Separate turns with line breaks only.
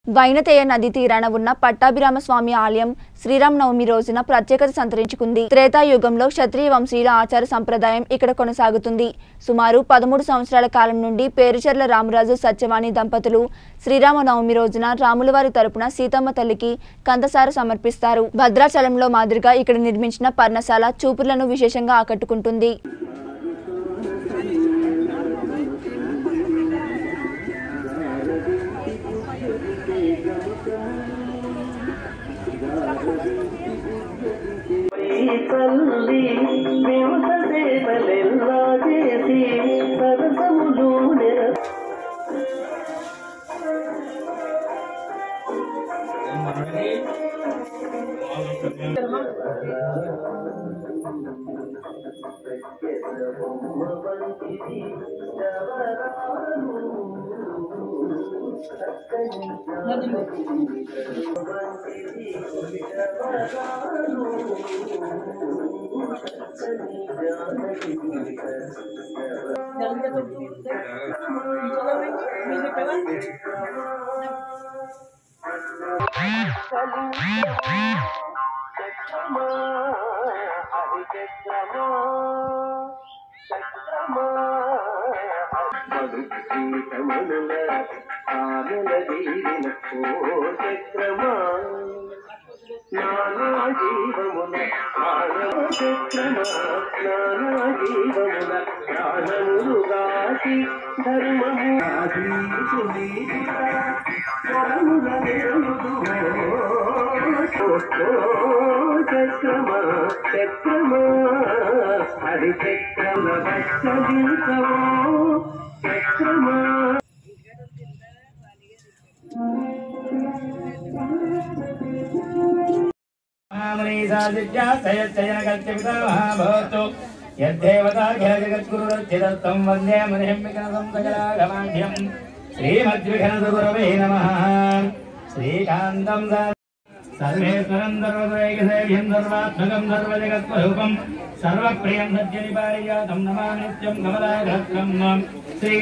వైనతేయ నది తీరాన ఉన్న పట్టాభిరామ స్వామి ఆలయం శ్రీరామనవమి రోజున ప్రత్యేకత సంతరించుకుంది త్రేతాయుగంలో క్షత్రియ వంశీయుల ఆచార సంప్రదాయం ఇక్కడ కొనసాగుతుంది సుమారు పదమూడు సంవత్సరాల కాలం నుండి పేరుచెర్ల రామరాజు సత్యవాణి దంపతులు శ్రీరామనవమి రోజున రాములవారి తరపున సీతమ్మ తల్లికి కందసార సమర్పిస్తారు భద్రాచలంలో మాదిరిగా ఇక్కడ నిర్మించిన పర్ణశాల చూపులను విశేషంగా ఆకట్టుకుంటుంది
తల్లి విమత సేవలెల్లా చేసి సరసములు నెర చక్రమా హరి చక్రమా చక్రమా మధుసీతమనుల ఆమెల వీరిన ఓ చక్రమా నానా జీవముల ఆనవ చక్రమా నానా జీవముల ప్రాణములు గాచి ధర్మము ఆశీసుని వరముల నెరయుదు చక్రమా చక్రమా హరి చక్రమ వత్సలీకవో చక్రమా
भवतु यद्देवताखिलजगद्गुरुरचिदत्तं वन्दे मुनिं विघ्नसं सकलागमाढ्यं श्रीमद्विघ्नसुगुरवे नमः श्रीकान्तं सर्वेश्वरं सर्वदैकसेव्यं सर्वात्मकं सर्वजगत्स्वरूपं सर्वप्रियं सज्जनिपारिजातं नमामि नित्यं कमलाघ्रं श्री